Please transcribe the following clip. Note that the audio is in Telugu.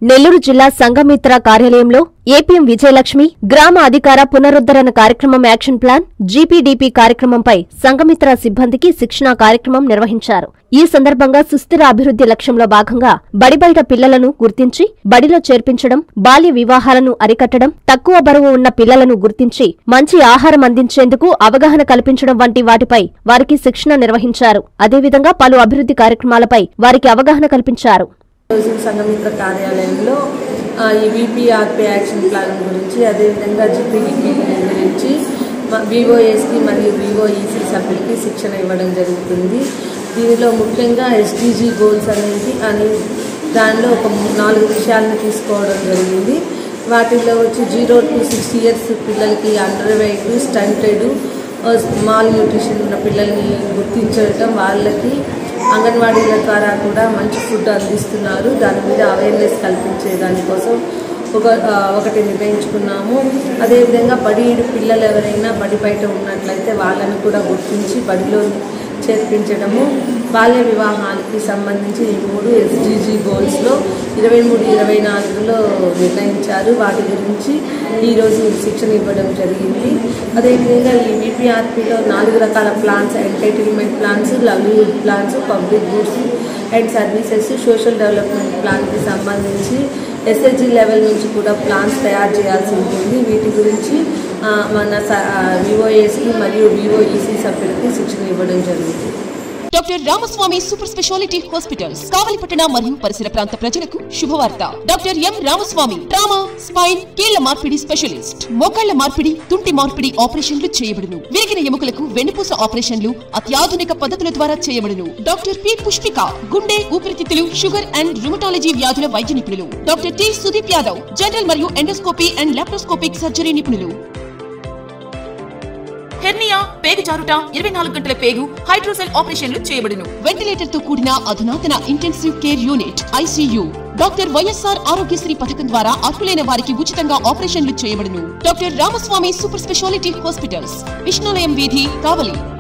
నెల్లూరు జిల్లా సంఘమిత్ర కార్యాలయంలో ఏపీఎం విజయలక్ష్మి గ్రామ అధికార పునరుద్ధరణ కార్యక్రమం యాక్షన్ ప్లాన్ జీపీడీపీ కార్యక్రమంపై సంఘమిత్ర సిబ్బందికి శిక్షణా కార్యక్రమం నిర్వహించారు ఈ సందర్భంగా సుస్థిర అభివృద్ధి లక్ష్యంలో భాగంగా బడిబయట పిల్లలను గుర్తించి బడిలో చేర్పించడం బాల్య వివాహాలను అరికట్టడం తక్కువ బరువు ఉన్న పిల్లలను గుర్తించి మంచి ఆహారం అందించేందుకు అవగాహన కల్పించడం వంటి వాటిపై వారికి శిక్షణ నిర్వహించారు అదేవిధంగా పలు అభివృద్ధి కార్యక్రమాలపై వారికి అవగాహన కల్పించారు రోజు సంఘమిత్ర కార్యాలయంలో ఆ, ఈ విపిఆర్పి యాక్షన్ ప్లాన్ గురించి అదేవిధంగా జిపిడిపి గురించి వివోఎస్కి మరియు వివోఈసీ సభ్యులకి శిక్షణ ఇవ్వడం జరుగుతుంది దీనిలో ముఖ్యంగా ఎస్టీజీ గోల్స్ అనేది అని దానిలో ఒక ము- నాలుగు విషయాలను తీసుకోవడం జరిగింది వాటిల్లో వచ్చి జీరో టు సిక్స్ ఇయర్స్ పిల్లలకి under weight stunted malnutrition ఉన్న పిల్లల్ని గుర్తించడం వాళ్ళకి అంగన్వాడీల ద్వారా కూడా మంచి ఫుడ్ అందిస్తున్నారు దాని మీద అవేర్నెస్ కల్పించే దానికోసం ఒక ఆ, ఒకటి నిర్ణయించుకున్నాము అదేవిధంగా బడి పిల్లలు ఎవరైనా బడి బయట ఉన్నట్లయితే వాళ్ళని కూడా గుర్తించి బడిలో చేర్పించడము బాల్య వివాహానికి సంబంధించి ఈ మూడు ఎస్డిజి గోల్స్లో ఇరవై మూడు ఇరవై నాలుగులో నిర్ణయించారు వాటి గురించి ఈరోజు శిక్షణ ఇవ్వడం జరిగింది అదేవిధంగా ఈ విపిఆర్పిలో నాలుగు రకాల plans entertainment plans livelihood plans public goods and services social development ప్లాన్కి సంబంధించి ఎస్హెచ్జి లెవెల్ నుంచి కూడా ప్లాన్స్ తయారు చేయాల్సి ఉంటుంది వీటి గురించి ఆ, మన వివోఏసి మరియు వివోఈసీ సభ్యులకి శిక్షణ ఇవ్వడం జరుగుతుంది doctor Ramaswamy super speciality hospitals కావలిపట్టణ మరియు పరిసర ప్రాంత ప్రజలకు శుభవార్త doctor M Ramaswamy trauma spine కీళ్ల మార్పిడి స్పెషలిస్ట్ మోకాళ్ల మార్పిడి తుంటి మార్పిడి ఆపరేషన్లు చేయబడును విరిగిన ఎముకలకు వెన్నుపూస ఆపరేషన్లు అత్యాధునిక పద్ధతుల ద్వారా చేయబడును డాక్టర్ పి పుష్పిక గుండె ఊపిరితిత్తులు షుగర్ అండ్ రుమటాలజీ వ్యాధుల వైద్య నిపుణులు doctor T Sudeep Yadav general మరియు ఎండోస్కోపీ అండ్ లాప్రోస్కోపిక్ సర్జరీ నిపుణులు హెర్నియా పేగు జారుట ఇరవై నాలుగు గంటల పేగు హైడ్రోసెల్ ఆపరేషన్లు చేయబడును వెంటిలేటర్ తో కూడిన అధునాతన intensive care unit ICU doctor YSR Aarogyasri పథకం ద్వారా అర్హులైన వారికి ఉచితంగా ఆపరేషన్లు చేయబడును doctor Ramaswamy super speciality hospitals Vishnulayam వీధి కావలి